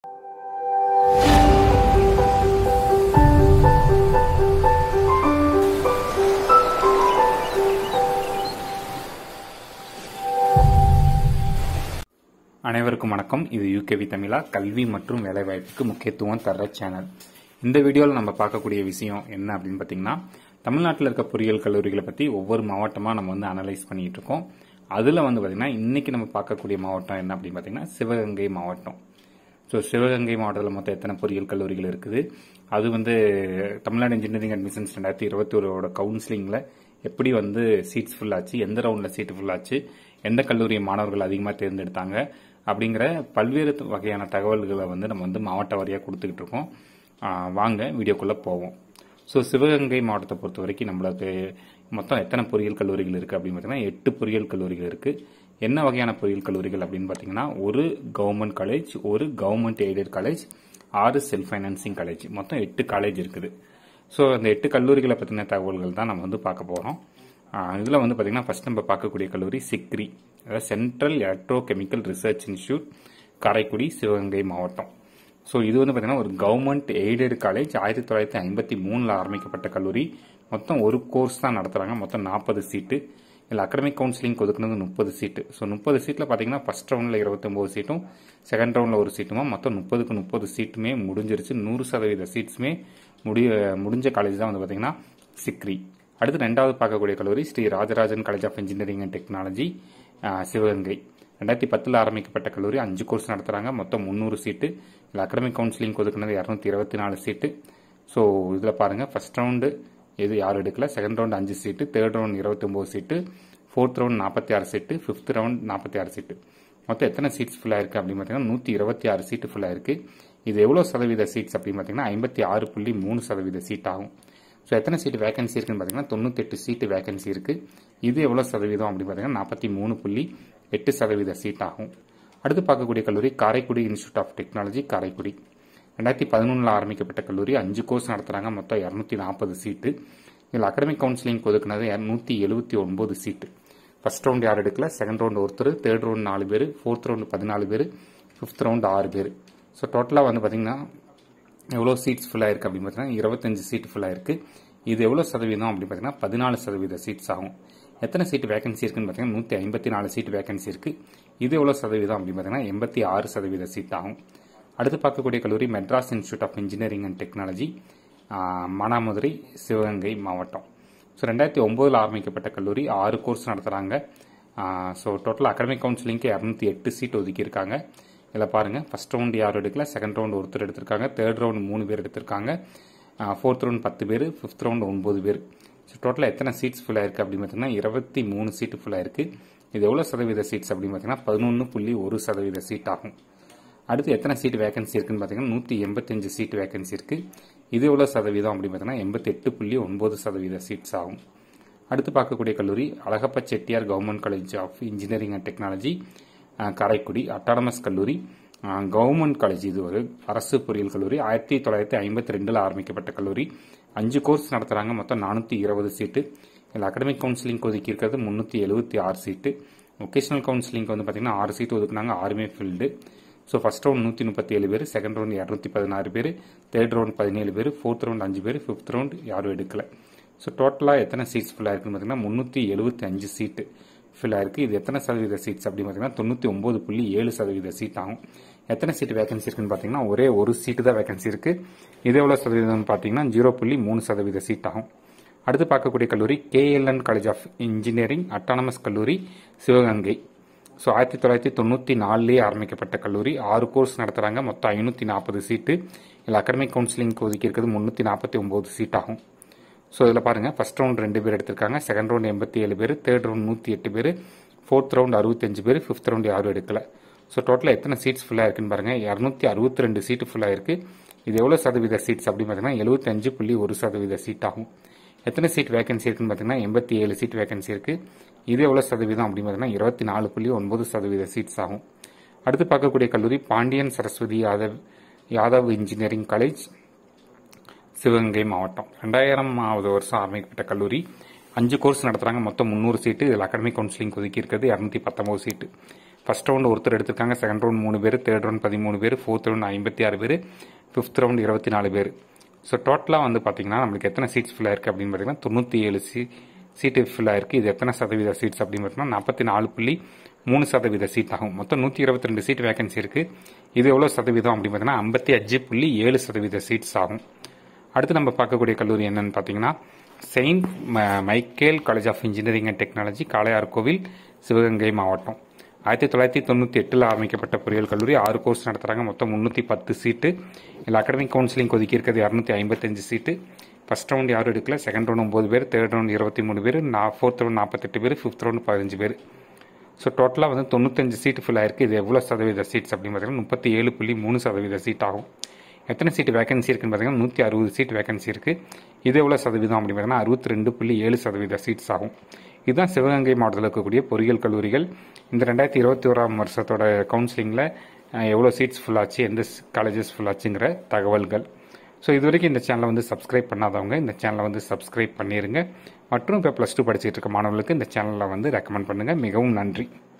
அனைவருக்கும் வணக்கம் இது யூகேவி தமிழா கல்வி மற்றும் வேலைவாய்ப்புக்கு முக்கியத்துவம் தர்ற சேனல் இந்த வீடியோவில் நம்ம பார்க்கக்கூடிய விஷயம் என்ன அப்படின்னு பார்த்தீங்கன்னா தமிழ்நாட்டில் இருக்க பொறியியல் கல்லூரிகளை பற்றி ஒவ்வொரு மாவட்டமாக நம்ம வந்து அனலைஸ் பண்ணிட்டு இருக்கோம் அதில் வந்து பார்த்தீங்கன்னா இன்னைக்கு நம்ம பார்க்கக்கூடிய மாவட்டம் என்ன அப்படின்னு பார்த்தீங்கன்னா சிவகங்கை மாவட்டம் ஸோ சிவகங்கை மாவட்டத்தில் மொத்தம் எத்தனை பொறியியல் கல்லூரிகள் இருக்குது அது வந்து தமிழ்நாடு இன்ஜினியரிங் அட்மிஷன்ஸ் ரெண்டாயிரத்தி இருபத்தி ஒரோட கவுன்சிலிங்கில் எப்படி வந்து சீட்ஸ் ஃபுல் ஆச்சு எந்த ரவுண்டில் சீட்டு ஃபுல் ஆச்சு எந்த கல்லூரி மாணவர்கள் அதிகமாக தேர்ந்தெடுத்தாங்க அப்படிங்கிற பல்வேறு வகையான தகவல்களை வந்து நம்ம வந்து மாவட்ட வாரியாக கொடுத்துக்கிட்டு இருக்கோம் ஆ, வாங்க வீடியோக்குள்ளே போவோம் ஸோ சிவகங்கை மாவட்டத்தை பொறுத்த வரைக்கும் நம்மளுக்கு மொத்தம் எத்தனை பொறியியல் கல்லூரிகள் இருக்குது அப்படின்னு பார்த்தீங்கன்னா எட்டு பொறியியல் கல்லூரிகள் இருக்குது என்ன வகையான பொறியியல் கல்லூரிகள் அப்படின்னு பார்த்தீங்கன்னா ஒரு கவர்மெண்ட் காலேஜ் ஒரு கவர்மெண்ட் எய்டட் காலேஜ் ஆறு செல்ஃப் ஃபைனான்சிங் காலேஜ் மொத்தம் எட்டு காலேஜ் இருக்குது ஸோ அந்த எட்டு கல்லூரிகளை பற்றின தகவல்கள் தான் நம்ம வந்து பார்க்க போகிறோம் இதில் வந்து பார்த்தீங்கன்னா ஃபர்ஸ்ட் நம்ம பார்க்கக்கூடிய கல்லூரி சிக்ரி அதாவது central electrochemical research institute Karaikudi Sivaganga மாவட்டம் ஸோ இது வந்து பார்த்தீங்கன்னா ஒரு கவர்மெண்ட் எய்டட் காலேஜ் ஆயிரத்தி தொள்ளாயிரத்தி ஐம்பத்தி மூணில் ஆரம்பிக்கப்பட்ட கல்லூரி மொத்தம் ஒரு கோர்ஸ் தான் நடத்துகிறாங்க மொத்தம் நாற்பது சீட்டு இதில் அகடமிக் கவுன்சிலிங் ஒதுக்குனது முப்பது சீட்டு ஸோ முப்பது சீட்டில் பார்த்தீங்கன்னா ஃபர்ஸ்ட் ரவுண்டில் இருபத்தொம்போது சீட்டும் செகண்ட் ரவுண்டில் ஒரு சீட்டுமா மொத்தம் முப்பதுக்கு முப்பது சீட்டுமே முடிஞ்சிருச்சு நூறு சதவீத சீட்ஸுமே முடிய முடிஞ்ச காலேஜ் தான் வந்து பார்த்தீங்கன்னா சிக்ரி அடுத்து ரெண்டாவது பார்க்கக்கூடிய கல்லூரி Sri Rajarajan college of engineering and technology Sivaganga ரெண்டாயிரத்தி பத்தில் ஆரம்பிக்கப்பட்ட கல்லூரி அஞ்சு கோர்ஸ் நடத்துகிறாங்க மொத்தம் முந்நூறு சீட்டு இதில் அகடமிக் கவுன்சிலிங் ஒதுக்குனது இரநூத்தி இருபத்தி நாலு சீட்டு ஸோ இதில் பாருங்கள் ஃபர்ஸ்ட் ரவுண்டு எது யாரும் எடுக்கல செகண்ட் ரவுண்ட் அஞ்சு சீட்டு தேர்ட் ரவுண்ட் இருபத்தொம்போது சீட்டு ஃபோர்த் ரவுண்ட் நாற்பத்தி ஆறு சீட்டு ஃபிஃப்த் ரவுண்ட் நாற்பத்தி ஆறு சீட்டு மொத்தம் எத்தனை சீட்ஸ் ஃபுல்லாக இருக்குது அப்படின்னு பார்த்தீங்கன்னா நூற்றி இருபத்தி ஆறு சீட்டு ஃபுல்லாக இருக்குது இது எவ்வளோ சதவீத சீட்ஸ் அப்படின்னு பார்த்தீங்கன்னா ஐம்பத்தி ஆறு புள்ளி மூணு சதவீத சீட் ஆகும் ஸோ எத்தனை சீட்டு வேகன்சி இருக்குன்னு பார்த்தீங்கன்னா தொண்ணூத்தெட்டு சீட்டு வேகன்சி இருக்குது இது எவ்வளோ சதவீதம் அப்படின்னு பார்த்தீங்கன்னா நாற்பத்தி மூணு புள்ளி எட்டு சதவீத சீட் ஆகும் அடுத்து பார்க்கக்கூடிய கல்லூரி Karaikudi institute of technology Karaikudi ரெண்டாயிரத்தி பதினொன்றில் ஆரம்பிக்கப்பட்ட கல்லூரி அஞ்சு கோர்ஸ் நடத்துகிறாங்க மொத்தம் இரநூத்தி நாற்பது சீட்டு இதில் அகடமிக் கவுன்சிலிங் ஒதுக்குனது நூற்றி எழுபத்தி ஒன்பது சீட்டு ஃபர்ஸ்ட் ரவுண்ட் யார் எடுக்கல செகண்ட் ரவுண்ட் ஒருத்தர் தேர்ட் ரவுண்ட் நாலு பேர் ஃபோர்த் ரவுண்ட் பதினாலு பேர் ஃபிஃப்த் ரவுண்ட் ஆறு பேர் ஸோ டோட்டலாக வந்து பார்த்தீங்கன்னா எவ்வளோ சீட்ஸ் ஃபுல்லாக இருக்குது அப்படின்னு பார்த்தீங்கன்னா இருபத்தஞ்சு சீட் ஃபுல்லாக இருக்குது இது எவ்வளோ சதவீதம் அப்படின்னு பார்த்தீங்கன்னா பதினாலு சதவீத சீட்ஸ் ஆகும் எத்தனை சீட் வேகன்சி இருக்குன்னு பார்த்தீங்கன்னா நூற்றி ஐம்பத்தி நாலு சீட் வேகன்சி இருக்குது இது எவ்வளோ சதவீதம் அப்படின்னு பார்த்தீங்கன்னா எண்பத்தி ஆறு சதவீத சீட் ஆகும் அடுத்து பார்க்கக்கூடிய கல்லூரி Madras institute of engineering and technology Manamadurai Sivaganga மாவட்டம் ஸோ ரெண்டாயிரத்தி ஒம்போதில் ஆரம்பிக்கப்பட்ட கல்லூரி ஆறு கோர்ஸ் நடத்துகிறாங்க ஸோ டோட்டல் அகடமிக் கவுன்சிலிங்க்கு இரநூத்தி எட்டு சீட் ஒதுக்கியிருக்காங்க இதில் பாருங்கள் ஃபர்ஸ்ட் ரவுண்ட் யாரும் எடுக்கல செகண்ட் ரவுண்ட் ஒருத்தர் எடுத்திருக்காங்க தேர்ட் ரவுண்ட் மூணு பேர் எடுத்திருக்காங்க ஃபோர்த் ரவுண்ட் பத்து பேர் ஃபிஃப்த் ரவுண்ட் ஒன்பது பேர் ஸோ டோட்டலாக எத்தனை சீட்ஸ் ஃபுல்லாக இருக்குது அப்படின்னு பார்த்தீங்கன்னா இருபத்தி மூணு சீட்டு ஃபுல்லாக இருக்குது இது எவ்வளோ சதவீத சீட்ஸ் அப்படின்னு பார்த்தீங்கன்னா பதினொன்று புள்ளி ஒரு சதவீத சீட் ஆகும் அடுத்து எத்தனை சீட் வேகன்சி இருக்குன்னு பார்த்தீங்கன்னா நூற்றி எண்பத்தஞ்சு சீட் வேகன்சி இருக்குது இது எவ்வளோ சதவீதம் அப்படின்னு பார்த்தீங்கன்னா எண்பத்தெட்டு புள்ளி ஒன்பது சதவீத சீட்ஸ் ஆகும் அடுத்து பார்க்கக்கூடிய கல்லூரி Alagappa Chettiar government college of engineering and technology Karaikudi autonomous கல்லூரி கவர்மெண்ட் காலேஜ் இது ஒரு அரசு பொறியியல் கல்லூரி ஆயிரத்தி தொள்ளாயிரத்தி ஐம்பத்தி ரெண்டில் ஆரம்பிக்கப்பட்ட கல்லூரி அஞ்சு கோர்ஸ் நடத்துகிறாங்க மொத்தம் நானூற்றி இருபது சீட்டு இதில் அகடமிக் கவுன்சிலிங் ஒதுக்கி இருக்கிறது முந்நூற்றி எழுபத்தி ஆறு சீட்டு ஒகேஷனல் கவுன்சிலிங் வந்து பார்த்தீங்கன்னா ஆறு சீட்டு ஒதுக்குனாங்க ஆறுமே ஃபில்டு ஸோ ஃபர்ஸ்ட் ரவுண்ட் நூற்றி முப்பத்தி ஏழு பேர் செகண்ட் ரவுண்ட் இரநூத்தி பதினாறு பேர் தேர்ட் ரவுண்ட் பதினேழு பேர் ஃபோர்த் ரவுண்ட் அஞ்சு பேர் ஃபிஃப்த் ரவுண்ட் யாரும் எடுக்கல ஸோ டோட்டலாக எத்தனை சீட்ஸ் ஃபுல்லாக இருக்குன்னு பார்த்தீங்கன்னா முந்நூற்றி எழுபத்தி அஞ்சு சீட்டு ஃபில்லாக இருக்குது இது எத்தனை சதவீத சீட்ஸ் அப்படின்னு பார்த்தீங்கன்னா தொண்ணூற்றி ஒம்பது புள்ளி ஏழு சதவீத சீட் ஆகும் எத்தனை சீட் வேகன்சி இருக்குன்னு பார்த்தீங்கன்னா ஒரே ஒரு சீட்டு தான் வேகன்சி இருக்குது இது எவ்வளோ சதவீதம்னு பார்த்தீங்கன்னா ஜீரோ புள்ளி மூணு சதவீத சீட் ஆகும் அடுத்து பார்க்கக்கூடிய கல்லூரி KLN college of engineering autonomous கல்லூரி சிவகங்கை ஸோ ஆயிரத்தி தொள்ளாயிரத்தி தொண்ணூற்றி நாலுலேயே ஆரம்பிக்கப்பட்ட கல்லூரி ஆறு கோர்ஸ் நடத்துகிறாங்க மொத்தம் ஐநூற்றி நாற்பது சீட்டு இதில் அகடமிக் கவுன்சிலிங் ஒதுக்கி இருக்கிறது முந்நூற்றி நாற்பத்தி ஒம்பது சீட் ஆகும் ஸோ இதில் பாருங்கள் ஃபர்ஸ்ட் ரவுண்ட் ரெண்டு பேர் எடுத்திருக்காங்க செகண்ட் ரவுண்ட் எண்பத்தி ஏழு பேர் தேர்ட் ரவுண்ட் நூற்றி எட்டு பேர் ஃபோர்த் ரவுண்ட் அறுபத்தஞ்சு பேர் ஃபிஃப்த் ரவுண்ட் யாரும் எடுக்கல ஸோ டோட்டலாக எத்தனை சீட்ஸ் ஃபுல்லாக இருக்குன்னு பாருங்கள் இரநூத்தி அறுபத்தி ரெண்டு சீட்டு ஃபுல்லாக இருக்குது இது எவ்வளோ சதவீத சீட்ஸ் அப்படின்னு பார்த்தீங்கன்னா எழுபத்தஞ்சு புள்ளி ஒரு சதவீத சீட் ஆகும் எத்தனை சீட் வேகன்சி இருக்குன்னு பார்த்தீங்கன்னா எண்பத்தி ஏழு சீட் வேகன்சி இருக்குது இது எவ்வளோ சதவீதம் அப்படின்னு பார்த்தீங்கன்னா இருபத்தி நாலு புள்ளி ஒன்பது சதவீத சீட்ஸ் ஆகும் அடுத்து பார்க்கக்கூடிய கல்லூரி பாண்டியன் சரஸ்வதி யாதவ் யாதவ் இன்ஜினியரிங் காலேஜ் சிவகங்கை மாவட்டம் ரெண்டாயிரமாவது வருஷம் ஆரம்பிக்கப்பட்ட கல்லூரி அஞ்சு கோர்ஸ் நடத்துகிறாங்க மொத்தம் முந்நூறு சீட்டு இதில் அகாடமிக் கவுன்சிலிங் ஒதுக்கி இருக்கிறது இரநூத்தி பத்தொம்பது சீட்டு ஃபர்ஸ்ட் ரவுண்ட் ஒருத்தர் எடுத்திருக்காங்க செகண்ட் ரவுண்ட் மூணு பேர் தேர்ட் ரவுண்ட் பதிமூணு பேர் ஃபோர்த் ரவுண்ட் ஐம்பத்தி ஆறு பேர் ஃபிஃப்த் ரவுண்ட் இருபத்தி நாலு பேர் ஸோ டோட்டலாக வந்து பார்த்தீங்கன்னா நம்மளுக்கு எத்தனை சீட்ஸ் ஃபில் ஆயிருக்கு அப்படின்னு பார்த்தீங்கன்னா தொண்ணூற்றி ஏழு சீ சீட்டு ஃபில் ஆயிருக்கு இது எத்தனை சதவீத சீட்ஸ் அப்படின்னு பார்த்தீங்கன்னா நாற்பத்தி நாலு புள்ளி மூணு சதவீத சீட் ஆகும் மொத்தம் நூற்றி இருபத்தி ரெண்டு சீட் வேகன்சி இருக்கு இது எவ்வளோ சதவீதம் அப்படின்னு பார்த்தீங்கன்னா ஐம்பத்தி அஞ்சு புள்ளி ஏழு சதவீத சீட்ஸ் ஆகும் அடுத்து நம்ம பார்க்கக்கூடிய கல்லூரி என்னன்னு பார்த்தீங்கன்னா Saint Michael college of engineering and technology Kalaiyar Kovil Sivaganga மாவட்டம் ஆயிரத்தி தொள்ளாயிரத்தி தொண்ணூற்றி எட்டில் ஆரம்பிக்கப்பட்ட பொறியியல் கல்லூரி ஆறு கோர்ஸ் நடத்துகிறாங்க மொத்தம் முந்நூற்றி பத்து சீட்டு இல்லை அகாடமிக் கவுன்சிலிங் ஒதுக்கி இருக்கிறது இரநூத்தி ஐம்பத்தஞ்சு சீட்டு ஃபர்ஸ்ட் ரவுண்ட் யாரும் எடுக்கல செகண்ட் ரவுண்ட் ஒம்பது பேர் தேர்ட் ரவுண்ட் இருபத்தி மூணு பேர் நான் ஃபோர்த் ரவுண்ட் நாற்பத்தெட்டு பேர் ஃபிஃப்த் ரவுண்ட் பதினஞ்சு பேர் ஸோ டோட்டலாக வந்து தொண்ணூத்தஞ்சு சீட்டு ஃபில் ஆயிருக்கு இது எவ்வளோ சதவீத சீட்ஸ் அப்படின்னு பார்த்தீங்கன்னா முப்பத்தி ஏழு புள்ளி மூணு சதவீத சீட் ஆகும் எத்தனை சீட் வேகன்சி இருக்குன்னு பார்த்தீங்கன்னா நூற்றி அறுபது சீட் வேகன்சி இருக்குது இது எவ்வளோ சதவீதம் அப்படின்னு பார்த்தீங்கன்னா அறுபத்தி ரெண்டு புள்ளி ஏழு சதவீத சீட்ஸ் ஆகும் இதுதான் சிவகங்கை மாவட்டத்தில் இருக்கக்கூடிய பொறியியல் கல்லூரிகள் இந்த ரெண்டாயிரத்தி இருபத்தி ஓராம் வருஷத்தோட கவுன்சிலிங்கில் எவ்வளோ சீட்ஸ் ஃபுல் ஆச்சு எந்த காலேஜஸ் ஃபுல் ஆச்சுங்கிற தகவல்கள் ஸோ இது வரைக்கும் இந்த சேனலை வந்து சப்ஸ்கிரைப் பண்ணாதவங்க இந்த சேனலை வந்து சப்ஸ்கிரைப் பண்ணிடுங்க மற்றும் இப்போ ப்ளஸ் டூ படிச்சுட்டு இருக்க மாணவர்களுக்கு இந்த சேனலை வந்து ரெக்கமெண்ட் பண்ணுங்கள் மிகவும் நன்றி